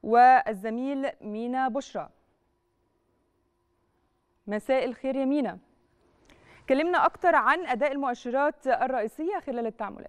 والزميل مينا بشرى مساء الخير يا مينا كلمنا أكتر عن أداء المؤشرات الرئيسية خلال التعاملات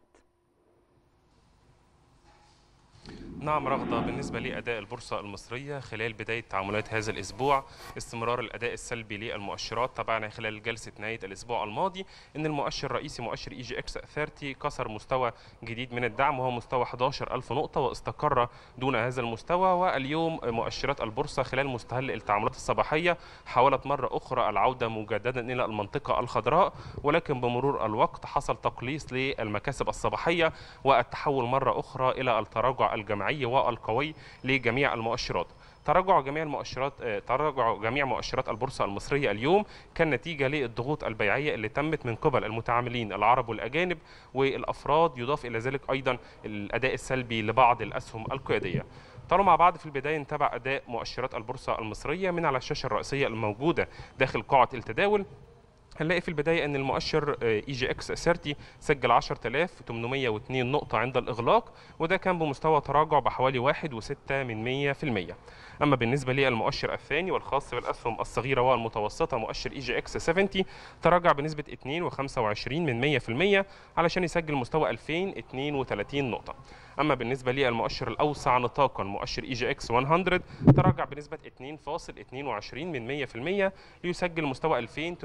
نعم رغدة بالنسبة لأداء البورصة المصرية خلال بداية تعاملات هذا الأسبوع استمرار الأداء السلبي للمؤشرات تابعنا خلال جلسة نهاية الأسبوع الماضي أن المؤشر الرئيسي مؤشر إي جي إكس 30 كسر مستوى جديد من الدعم وهو مستوى 11000 نقطة واستقر دون هذا المستوى واليوم مؤشرات البورصة خلال مستهل التعاملات الصباحية حاولت مرة أخرى العودة مجددا إلى المنطقة الخضراء ولكن بمرور الوقت حصل تقليص للمكاسب الصباحية والتحول مرة أخرى إلى التراجع الجماعي والقوي لجميع المؤشرات تراجع جميع المؤشرات تراجع جميع مؤشرات البورصه المصريه اليوم كان نتيجه للضغوط البيعيه اللي تمت من قبل المتعاملين العرب والاجانب والافراد يضاف الى ذلك ايضا الاداء السلبي لبعض الاسهم القياديه تعالوا مع بعض في البدايه نتابع اداء مؤشرات البورصه المصريه من على الشاشه الرئيسيه الموجوده داخل قاعه التداول هنلاقي في البداية أن المؤشر اي جي اكس 30 سجل 10802 نقطة عند الإغلاق وده كان بمستوى تراجع بحوالي 1.6 من 100% أما بالنسبة للمؤشر الثاني والخاص بالأسهم الصغيرة والمتوسطة مؤشر اي جي اكس 70 تراجع بنسبة 2.25 من 100% علشان يسجل مستوى 2032 نقطة أما بالنسبة للمؤشر الأوسع نطاقا مؤشر اي جي اكس 100 تراجع بنسبة 2.22 من 100% ليسجل مستوى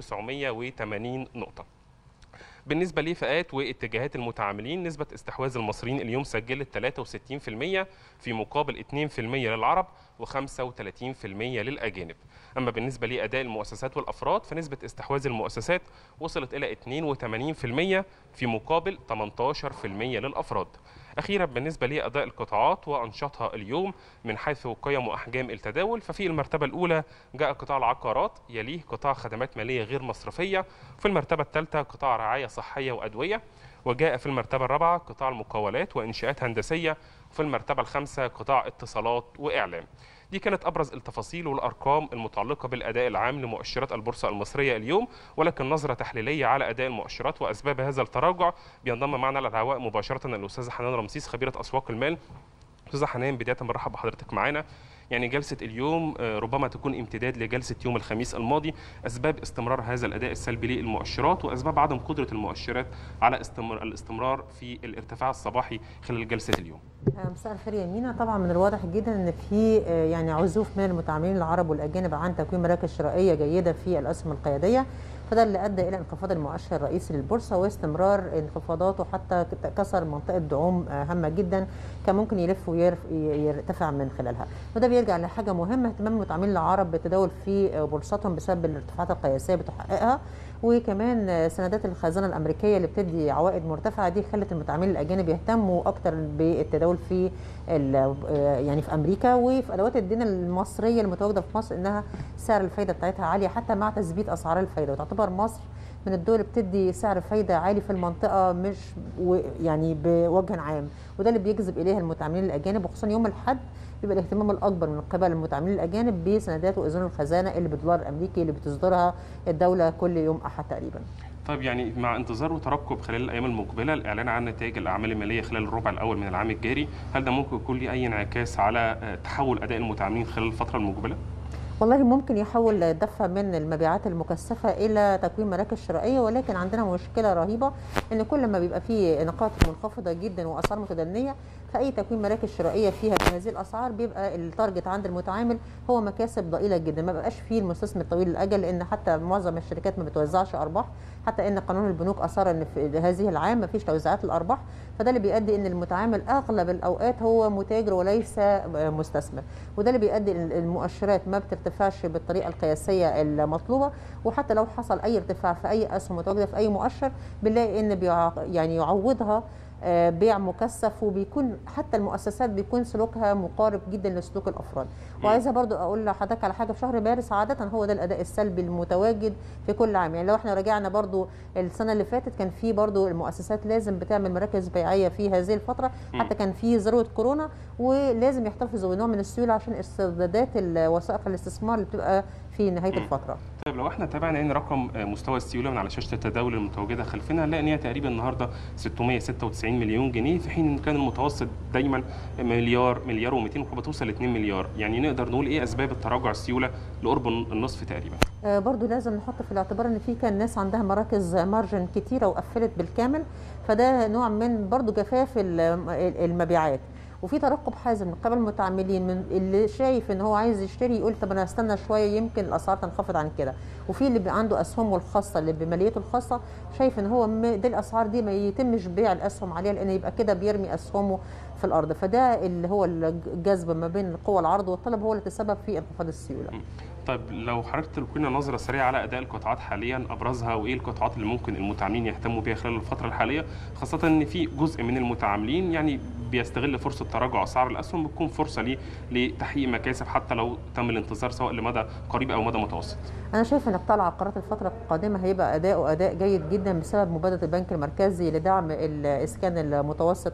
2980 نقطة بالنسبة لفئات واتجاهات المتعاملين نسبة استحواذ المصريين اليوم سجلت 63% في مقابل 2% للعرب و35% للأجانب أما بالنسبة لأداء المؤسسات والأفراد فنسبة استحواذ المؤسسات وصلت إلى 82% في مقابل 18% للأفراد أخيرا بالنسبة لأداء القطاعات وأنشطها اليوم من حيث قيم وأحجام التداول ففي المرتبة الأولى جاء قطاع العقارات يليه قطاع خدمات مالية غير مصرفية في المرتبة الثالثة قطاع رعاية صحية وأدوية وجاء في المرتبة الرابعة قطاع المقاولات وإنشاءات هندسية وفي المرتبة الخامسة قطاع اتصالات وإعلام دي كانت ابرز التفاصيل والارقام المتعلقه بالاداء العام لمؤشرات البورصه المصريه اليوم ولكن نظره تحليليه على اداء المؤشرات واسباب هذا التراجع بينضم معنا على الهواء مباشره الاستاذه حنان رمسيس خبيره اسواق المال استاذه حنان بدايه برحب بحضرتك معانا يعني جلسة اليوم ربما تكون امتداد لجلسة يوم الخميس الماضي أسباب استمرار هذا الأداء السلبي للمؤشرات وأسباب عدم قدرة المؤشرات على استمر الاستمرار في الارتفاع الصباحي خلال جلسة اليوم مساء الخير يا مينا طبعا من الواضح جدا ان في يعني عزوف من المتعاملين العرب والاجانب عن تكوين مراكز شرائيه جيده في الاسهم القياديه فده اللي ادى الى انخفاض المؤشر الرئيسي للبورصه واستمرار انخفاضاته حتى كسر منطقه دعوم هامه جدا كان ممكن يلف ويرتفع من خلالها وده بيرجع لحاجه مهمه اهتمام المتعاملين العرب بالتداول في بورصتهم بسبب الارتفاعات القياسيه بتحققها وكمان سندات الخزانه الامريكيه اللي بتدي عوائد مرتفعه دي خلت المتعاملين الاجانب يهتموا اكتر بالتداول في يعني في امريكا وفي ادوات الدين المصريه المتواجده في مصر انها سعر الفايده بتاعتها عاليه حتى مع تثبيت اسعار الفايده وتعتبر مصر من الدول بتدي سعر فايده عالي في المنطقه مش يعني بوجه عام وده اللي بيجذب اليها المتعاملين الاجانب وخصوصا يوم الاحد بيبقى الاهتمام الاكبر من قبل المتعاملين الاجانب بسندات واذون الخزانه اللي بالدولار الامريكي اللي بتصدرها الدوله كل يوم احد تقريبا. طيب يعني مع انتظار وترقب خلال الايام المقبله الاعلان عن نتائج الاعمال الماليه خلال الربع الاول من العام الجاري، هل ده ممكن يكون له اي انعكاس على تحول اداء المتعاملين خلال الفتره المقبله؟ والله ممكن يحول دفة من المبيعات المكثفة إلى تكوين مراكز شرائية ولكن عندنا مشكلة رهيبة إن كل ما بيبقى فيه نقاط منخفضة جدا وأسعار متدنية فأي تكوين مراكز شرائية فيها بهذه الأسعار بيبقى التارجت عند المتعامل هو مكاسب ضئيلة جدا ما بقاش فيه المستثمر طويل الأجل لأن حتى معظم الشركات ما بتوزعش أرباح حتى إن قانون البنوك أصر إن في هذه العام ما فيش توزيعات الأرباح فده اللي بيؤدي إن المتعامل أغلب الأوقات هو متاجر وليس مستثمر وده اللي بيؤدي المؤشرات ما بترتفعش بالطريقه القياسيه المطلوبه وحتى لو حصل اي ارتفاع في اي اسهم متواجده في اي مؤشر بنلاقي ان بيع يعني يعوضها بيع مكثف وبيكون حتى المؤسسات بيكون سلوكها مقارب جدا لسلوك الافراد وعايزه برضو اقول لحضرتك على حاجه في شهر مارس عاده هو ده الاداء السلبي المتواجد في كل عام يعني لو احنا رجعنا برضو السنه اللي فاتت كان في برضو المؤسسات لازم بتعمل مراكز بيعيه في هذه الفتره حتى كان في ذروه كورونا ولازم يحتفظوا بنوع من السيوله عشان استردادات وثائق الاستثمار اللي بتبقى في نهايه مم. الفتره طيب لو احنا تابعنا يعني رقم آه، مستوى السيوله من على شاشه التداول المتواجده خلفنا هنلاقي ان هي تقريبا النهارده 696 مليون جنيه في حين ان كان المتوسط دايما مليار مليار و200 وبتوصل ل 2 مليار يعني نقدر نقول ايه اسباب التراجع السيوله لقرب النصف تقريبا آه، برضو لازم نحط في الاعتبار ان في كان ناس عندها مراكز مارجن كتيره وقفلت بالكامل فده نوع من برضو جفاف ال- المبيعات وفي ترقب حازم من قبل المتعاملين من اللي شايف ان هو عايز يشتري يقول طب انا استنى شويه يمكن الاسعار تنخفض عن كده وفي اللي بيبقى عنده اسهمه الخاصه اللي بماليته الخاصه شايف ان هو م- دي الاسعار دي ما يتمش بيع الاسهم عليها لان يبقى كده بيرمي اسهمه في الارض فده اللي هو الجذب ما بين قوى العرض والطلب هو اللي تسبب في انخفاض السيوله طيب لو حضرتك تلقينا نظره سريعه على اداء القطاعات حاليا ابرزها وايه القطاعات اللي ممكن المتعاملين يهتموا بيها خلال الفتره الحاليه خاصه ان في جزء من المتعاملين يعني بيستغل فرصه تراجع اسعار الاسهم بتكون فرصه ليه لتحقيق مكاسب حتى لو تم الانتظار سواء لمدى قريب او مدى متوسط انا شايفه ان قطاع العقارات الفتره القادمه هيبقى اداؤه اداء جيد جدا بسبب مبادره البنك المركزي لدعم الاسكان المتوسط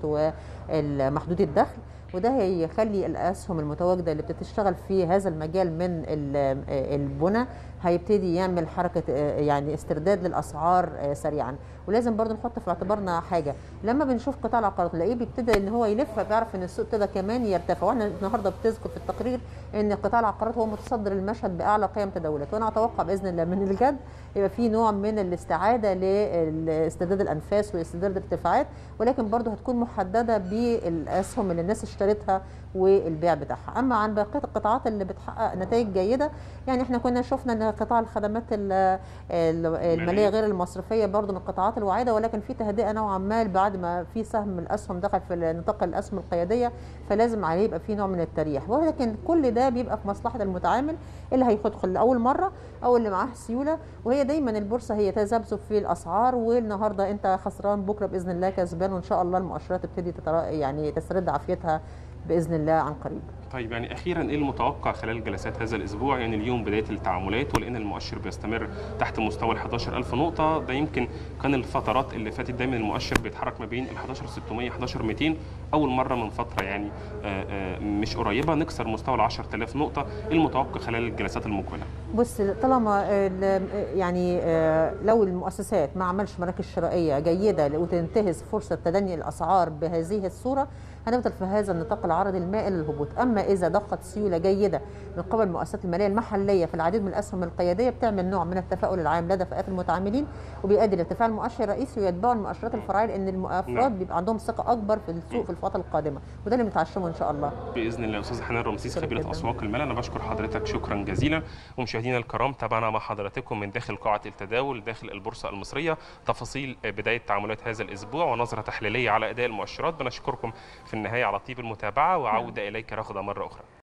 ومحدود الدخل وده هيخلي الاسهم المتواجده اللي بتشتغل في هذا المجال من ال- البنى هيبتدي يعمل حركه آه، يعني استرداد للاسعار آه، سريعا ولازم برضو نحط في اعتبارنا حاجه لما بنشوف قطاع العقارات نلاقيه بيبتدي ان هو يلف بيعرف ان السوق ابتدى كمان يرتفع واحنا النهارده بتذكر في التقرير ان قطاع العقارات هو متصدر المشهد باعلى قيم تداولات وانا اتوقع باذن الله من الجد يبقى في نوع من الاستعاده لاسترداد الانفاس واسترداد الارتفاعات ولكن برضو هتكون محدده بالاسهم اللي الناس اشترتها والبيع بتاعها اما عن بقيه القطاعات اللي بتحقق نتائج جيده يعني احنا كنا شفنا ان قطاع الخدمات ال- ال- الماليه غير المصرفيه برضو من القطاعات الواعده ولكن في تهدئه نوعا ما بعد ما في سهم الاسهم دخل في نطاق الاسهم القياديه فلازم عليه يبقى في نوع من التريح ولكن كل ده بيبقى في مصلحه المتعامل اللي هيدخل لاول مره او اللي معاه سيوله وهي دايما البورصه هي تذبذب في الاسعار والنهارده انت خسران بكره باذن الله كسبان وان شاء الله المؤشرات تبتدي تترا يعني تسترد عافيتها باذن الله عن قريب طيب يعني اخيرا ايه المتوقع خلال جلسات هذا الاسبوع يعني اليوم بدايه التعاملات ولان المؤشر بيستمر تحت مستوى ال 11000 نقطه ده يمكن كان الفترات اللي فاتت دايما المؤشر بيتحرك ما بين ال 11600 11200 اول مره من فتره يعني آه، آه، مش قريبه نكسر مستوى ال 10000 نقطه ايه المتوقع خلال الجلسات المقبله بص طالما ال- يعني آه، لو المؤسسات ما عملش مراكز شرائيه جيده وتنتهز فرصه تدني الاسعار بهذه الصوره هنفضل في هذا النطاق العرضي المائل للهبوط اما اذا ضخت سيوله جيده من قبل المؤسسات الماليه المحليه في العديد من الاسهم القياديه بتعمل نوع من التفاؤل العام لدى فئات المتعاملين وبيؤدي لارتفاع المؤشر الرئيسي ويتبعه المؤشرات الفرعيه لان الافراد نعم. بيبقى عندهم ثقه اكبر في السوق في الفتره القادمه وده اللي بنتعشمه ان شاء الله باذن الله استاذ حنان رمسيس شكراً خبيره جداً. اسواق المال انا بشكر حضرتك شكرا جزيلا ومشاهدينا الكرام تابعنا مع حضراتكم من داخل قاعه التداول داخل البورصه المصريه تفاصيل بدايه تعاملات هذا الاسبوع ونظره تحليليه على اداء المؤشرات بنشكركم في النهايه على طيب المتابعه وعوده اليك رغده مره اخرى